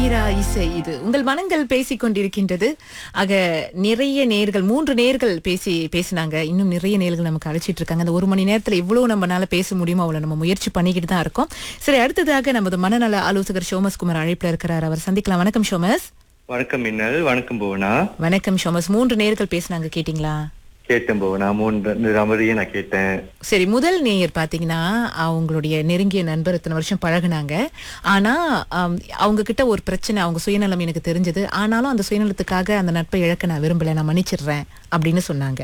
தீரா இசை இது உங்கள் மனங்கள் பேசிக் கொண்டிருக்கின்றது ஆக நிறைய நேர்கள் மூன்று நேர்கள் பேசி பேசினாங்க இன்னும் நிறைய நேர்கள் நமக்கு அழைச்சிட்டு இருக்காங்க அந்த ஒரு மணி நேரத்துல எவ்வளவு நம்மனால பேச முடியுமோ அவ்வளவு நம்ம முயற்சி பண்ணிக்கிட்டு தான் இருக்கோம் சரி அடுத்ததாக நமது மனநல ஆலோசகர் ஷோமஸ் குமார் அழைப்புல இருக்கிறார் அவர் சந்திக்கலாம் வணக்கம் ஷோமஸ் வணக்கம் மின்னல் வணக்கம் புவனா வணக்கம் ஷோமஸ் மூன்று நேர்கள் பேசினாங்க கேட்டிங்களா கேட்டேன் புவனா மூன்று நம்பரையும் நான் கேட்டேன் சரி முதல் நேயர் பாத்தீங்கன்னா அவங்களுடைய நெருங்கிய நண்பர் இத்தனை வருஷம் பழகுனாங்க ஆனா ஆம், அவங்க கிட்ட ஒரு பிரச்சனை அவங்க சுயநலம் எனக்கு தெரிஞ்சது ஆனாலும் அந்த சுயநலத்துக்காக அந்த நட்பை இழக்க நான் விரும்பல நான் மன்னிச்சிடுறேன் அப்படின்னு சொன்னாங்க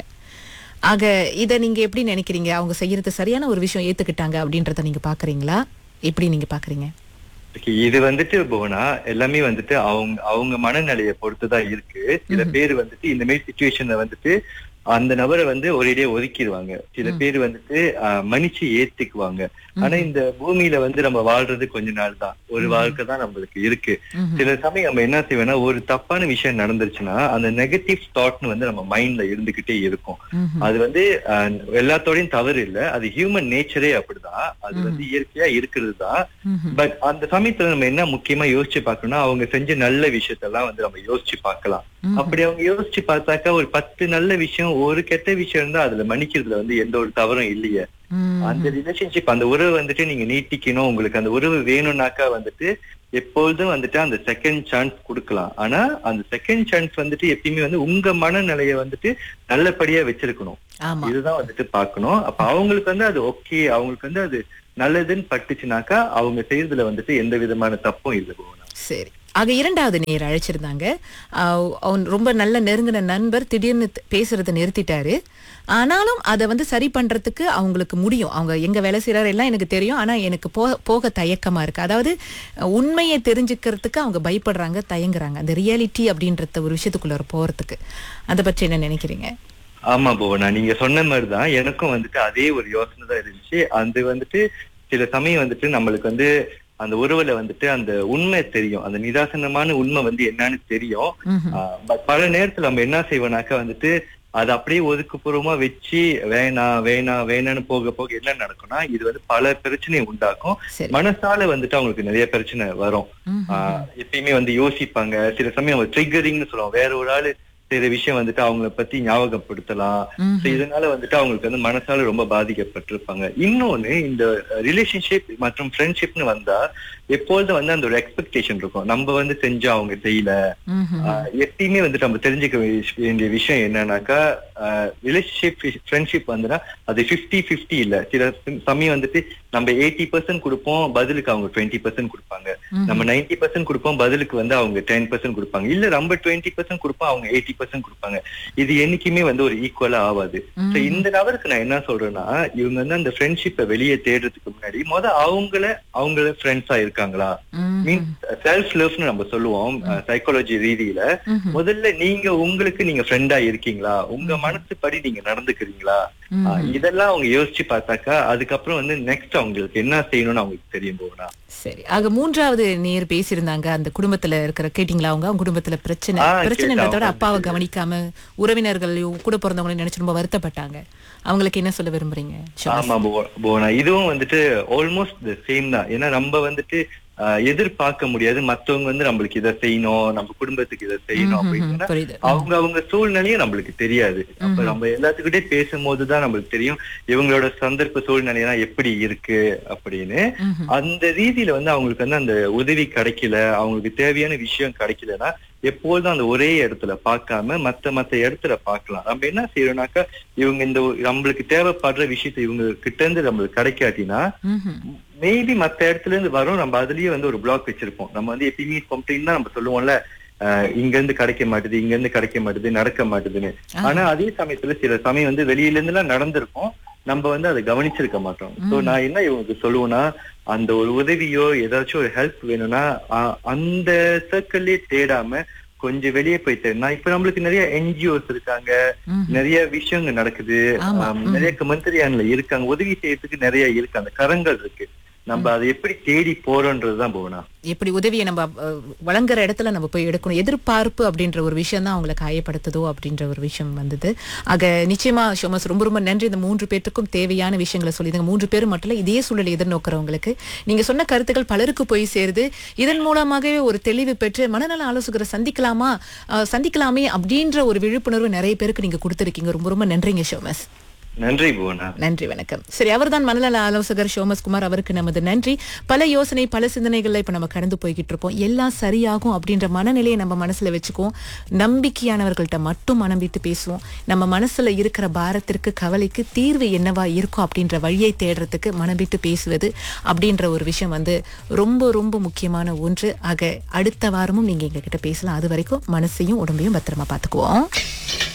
ஆக இத நீங்க எப்படி நினைக்கிறீங்க அவங்க செய்யறது சரியான ஒரு விஷயம் ஏத்துக்கிட்டாங்க அப்படின்றத நீங்க பாக்குறீங்களா எப்படி நீங்க பாக்குறீங்க Okay, இது வந்துட்டு புவனா எல்லாமே வந்துட்டு அவங்க அவங்க மனநிலையை பொறுத்துதான் இருக்கு சில பேர் வந்துட்டு இந்த மாதிரி சுச்சுவேஷன்ல வந்துட்டு அந்த நபரை வந்து ஒரேடியா ஒதுக்கிடுவாங்க சில பேர் வந்துட்டு ஆஹ், மன்னிச்சு ஏத்துக்குவாங்க ஆனா இந்த பூமியில வந்து நம்ம வாழ்றது கொஞ்ச நாள் தான் ஒரு வாழ்க்கை தான் நம்மளுக்கு இருக்கு ம்ஹும். சில சமயம் நம்ம என்ன செய்வோம்னா ஒரு தப்பான விஷயம் நடந்துருச்சுன்னா அந்த நெகட்டிவ் தாட்னு வந்து நம்ம மைண்ட்ல இருந்துகிட்டே இருக்கும் ம்ஹும். அது வந்து அஹ், எல்லாத்தோடையும் தவறு இல்ல அது ஹியூமன் நேச்சரே அப்படிதான் அது வந்து இயற்கையா இருக்கிறது தான் ம்ஹும். பட் அந்த சமயத்துல நம்ம என்ன முக்கியமா யோசிச்சு பார்க்கணும்னா அவங்க செஞ்ச நல்ல விஷயத்தெல்லாம் வந்து நம்ம யோசிச்சு பார்க்கலாம் ம்ஹும். அப்படி அவங்க யோசிச்சு பார்த்தாக்கா ஒரு பத்து நல்ல விஷயம் ஒரு கெட்ட விஷயம் இருந்தா அதுல மன்னிக்கிறதுல வந்து எந்த ஒரு தவறும் இல்லையே ம்ஹும். அந்த ரிலேஷன்ஷிப் அந்த உறவு வந்துட்டு நீங்க நீட்டிக்கணும் உங்களுக்கு அந்த உறவு வேணும்னாக்கா வந்துட்டு எப்பொழுதும் வந்துட்டு அந்த செகண்ட் சான்ஸ் கொடுக்கலாம் ஆனா அந்த செகண்ட் சான்ஸ் வந்துட்டு எப்பயுமே வந்து உங்க மனநிலையை வந்துட்டு நல்லபடியா வச்சிருக்கணும் ஆமா இதுதான் வந்துட்டு பார்க்கணும் அப்ப அவங்களுக்கு வந்து அது ஓகே அவங்களுக்கு வந்து அது நல்லதுன்னு பட்டுச்சுனாக்கா அவங்க செய்யறதுல வந்துட்டு எந்த விதமான தப்பும் இல்லை போகணும் சரி ஆக இரண்டாவது நேர் அழைச்சிருந்தாங்க ஆஹ் அவன் ரொம்ப நல்ல நெருங்கின நண்பர் திடீர்னு த- பேசுறதை நிறுத்திட்டாரு ஆனாலும் அதை வந்து சரி பண்றதுக்கு அவங்களுக்கு முடியும் அவங்க எங்க வேலை செய்யறாரு எல்லாம் எனக்கு தெரியும் ஆனா எனக்கு போ போக தயக்கமா இருக்கு அதாவது அஹ், உண்மையை தெரிஞ்சுக்கிறதுக்கு அவங்க பயப்படுறாங்க தயங்குறாங்க அந்த ரியாலிட்டி அப்படின்றத ஒரு விஷயத்துக்குள்ள போறதுக்கு அதை பற்றி என்ன நினைக்கிறீங்க ஆமா புவனா நீங்க சொன்ன மாதிரிதான் எனக்கும் வந்துட்டு அதே ஒரு யோசனை தான் இருந்துச்சு அது வந்துட்டு சில சமயம் வந்துட்டு நம்மளுக்கு வந்து அந்த உறவுல வந்துட்டு அந்த உண்மை தெரியும் அந்த நிதாசனமான உண்மை வந்து என்னன்னு தெரியும் ம்ஹும். ஆஹ் but பல நேரத்துல நம்ம என்ன செய்வோம்னாக்கா வந்துட்டு அதை அப்படியே ஒதுக்குப்புறமா வச்சு வேணாம் வேணாம் வேணாம்னு போக போக என்ன நடக்கும்னா இது வந்து பல பிரச்சனையை உண்டாக்கும் சரி மனசால வந்துட்டு அவங்களுக்கு நிறைய பிரச்சனை வரும் ம்ஹும். ஆஹ் எப்பயுமே வந்து யோசிப்பாங்க சில சமயம் அவங்க ட்ரிகரிங்னு சொல்லுவோம் வேற ஒரு ஆளு செய்யற விஷயம் வந்துட்டு அவங்கள பத்தி ஞாபகப்படுத்தலாம் ம்ஹும். So இதனால வந்துட்டு அவங்களுக்கு வந்து மனசால ரொம்ப பாதிக்கப்பட்டிருப்பாங்க இன்னொன்னு இந்த ரிலேஷன்ஷிப் மற்றும் ஃப்ரெண்ட்ஷிப்னு வந்தா எப்பொழுதும் வந்து அந்த ஒரு எக்ஸ்பெக்டேஷன் இருக்கும் நம்ம வந்து செஞ்சா அவங்க செய்யல ம்ஹும். ஆஹ் எப்பயுமே வந்துட்டு நம்ம தெரிஞ்சுக்க வே- வேண்டிய விஷயம் என்னன்னாக்கா ரிலேஷன்ஷிப் ஃப்ரெண்ட்ஷிப் வந்துன்னா அது 50 50 இல்ல சில சமயம் வந்துட்டு நம்ம எயிட்டி பர்சன்ட் கொடுப்போம் பதிலுக்கு அவங்க டுவெண்ட்டி பர்சன்ட் கொடுப்பாங்க ம்ஹும். நம்ம நைன்டி பர்சன்ட் கொடுப்போம் பதிலுக்கு வந்து அவங்க டென் பர்சன்ட் கொடுப்பாங்க இல்ல நம்ம டுவெண்ட்டி பர்சன்ட் கொடுப்போம் அவங்க எயிட்டி பர்சன்ட் கொடுப்பாங்க இது என்னைக்குமே வந்து ஒரு ஈக்குவலா ஆகாது So இந்த நபருக்கு நான் என்ன சொல்றேன்னா இவங்க வந்து அந்த ஃப்ரெண்ட்ஷிப்பை வெளியே தேடுறதுக்கு முன்னாடி முத அவங்கள அவங்கள ஃப்ரெண்ட்ஸா இருக்காங்களா ம்ஹும். மீன்ஸ் செல்ஃப் லவ்னு நம்ம சொல்லுவோம் சைக்காலஜி ரீதியில ம்ஹும். முதல்ல நீங்க உங்களுக்கு நீங்க ஃப்ரெண்டா இருக்கீங்களா உங்க மனசுப்படி நீங்க நடந்துக்கிறீங்களா ம்ஹும். ஆஹ் இதெல்லாம் அவங்க யோசிச்சு பார்த்தாக்கா அதுக்கப்புறம் வந்து நெக்ஸ்ட் அவங்களுக்கு என்ன செய்யணும்னு அவங்களுக்கு தெரியும் போகணும் சரி ஆக மூன்றாவது நேர் பேசியிருந்தாங்க அந்த குடும்பத்துல இருக்கிற கேட்டீங்களா அவங்க அவங்க குடும்பத்துல பிரச்சனை ஆ, பிரச்சனைன்றத விட கேட்டேன். அப்பாவை கவனிக்காம உறவினர்களையும் கூட பிறந்தவங்களையும் நினைச்சு ரொம்ப வருத்தப்பட்டாங்க அவங்களுக்கு என்ன சொல்ல விரும்புறீங்க ஷோமஸ்? ஆமா புவ- புவனா இதுவும் வந்துட்டு ஆல்மோஸ்ட் த சேம் தான் ஏன்னா நம்ம வந்துட்டு ஆஹ், எதிர்பார்க்க முடியாது மத்தவங்க வந்து நம்மளுக்கு இதை செய்யணும் நம்ம குடும்பத்துக்கு இதை செய்யணும் ம்ஹும். அப்படின்னா புரியுது அவங்க அவங்க சூழ்நிலையும் நம்மளுக்கு தெரியாது அப்ப நம்ம எல்லாத்துக்கிட்டே பேசும்போதுதான் நம்மளுக்கு தெரியும் இவங்களோட சந்தர்ப்ப சூழ்நிலையெல்லாம் எப்படி இருக்கு அப்படின்னு ம்ஹும். அந்த ரீதியில வந்து அவங்களுக்கு வந்து அந்த உதவி கிடைக்கல அவங்களுக்கு தேவையான விஷயம் கிடைக்கலன்னா எப்போதும் அந்த ஒரே இடத்துல பார்க்காம மத்த மத்த இடத்துல பார்க்கலாம் நம்ம என்ன செய்யறோம்னாக்கா இவங்க இந்த ஒரு- நம்மளுக்கு தேவைப்படுற விஷயத்தை இவங்க கிட்ட இருந்து நம்மளுக்கு கிடைக்காட்டினா ம்ஹும். மேபி மத்த இடத்துல இருந்து வரும் நம்ம அதுலயே வந்து ஒரு பிளாக் வச்சிருப்போம் நம்ம வந்து எப்பயுமே கம்ப்ளைண்ட் தான் நம்ம சொல்லுவோம்ல அஹ் இங்க இருந்து கிடைக்க மாட்டுது இங்க இருந்து கிடைக்க மாட்டுது நடக்க மாட்டுதுன்னு ஆனா அதே சமயத்துல சில சமயம் வந்து வெளியில இருந்து எல்லாம் நடந்திருக்கும் நம்ம வந்து அதை கவனிச்சிருக்க மாட்டோம் சோ நான் என்ன இவங்களுக்கு சொல்லுவேன்னா அந்த ஒரு உதவியோ ஏதாச்சும் ஒரு ஹெல்ப் வேணும்னா அ- அந்த சர்க்கிள்லயே தேடாம கொஞ்சம் வெளியே போயிட்டு நான் இப்ப நம்மளுக்கு நிறைய என்ஜிஓஸ் இருக்காங்க ம்ஹும். நிறைய விஷயங்கள் நடக்குது ஆமா. ஆம், நிறைய மந்திரியான்ல இருக்காங்க உதவி செய்யறதுக்கு நிறைய இருக்கு அந்த கரங்கள் இருக்கு நம்ம அதை எப்படி தேடி போறோன்றதுதான் புவனா எப்படி உதவியை நம்ம அஹ், வழங்குற இடத்துல நம்ம போய் எடுக்கணும் எதிர்பார்ப்பு அப்படின்ற ஒரு விஷயம் தான் அவங்களை காயப்படுத்துதோ அப்படின்ற ஒரு விஷயம் வந்தது ஆக நிச்சயமா ஷோமஸ் ரொம்ப ரொம்ப நன்றி இந்த மூன்று பேருக்கும் தேவையான விஷயங்களை சொல்லிடுங்க மூன்று பேரும் மட்டும் இல்ல இதே சூழலை எதிர்நோக்கிறவங்களுக்கு நீங்க சொன்ன கருத்துக்கள் பலருக்கு போய் சேருது இதன் மூலமாகவே ஒரு தெளிவு பெற்று மனநல ஆலோசகரை சந்திக்கலாமா அஹ், சந்திக்கலாமே அப்படின்ற ஒரு விழிப்புணர்வு நிறைய பேருக்கு நீங்க கொடுத்துருக்கீங்க ரொம்ப ரொம்ப நன்றிங்க ஷோமஸ் நன்றி புவனா நன்றி வணக்கம் சரி அவர்தான் மனநல ஆலோசகர் சோமஸ் குமார் அவருக்கு நமது நன்றி பல யோசனை பல சிந்தனைகள்ல இப்ப நம்ம கடந்து போய்கிட்டு இருப்போம் எல்லாம் சரியாகும் அப்படின்ற மனநிலையை நம்ம மனசுல வச்சுக்குவோம் நம்பிக்கையானவர்கள்ட்ட மட்டும் மனம் விட்டு பேசுவோம் நம்ம மனசுல இருக்கிற பாரத்திற்கு கவலைக்கு தீர்வு என்னவா இருக்கும் அப்படின்ற வழியை தேடுறதுக்கு மனம் விட்டு பேசுவது அப்படின்ற ஒரு விஷயம் வந்து ரொம்ப ரொம்ப முக்கியமான ஒன்று ஆக அடுத்த வாரமும் நீங்க எங்ககிட்ட பேசலாம் அது வரைக்கும் மனசையும் உடம்பையும் பத்திரமா பாத்துக்குவோம்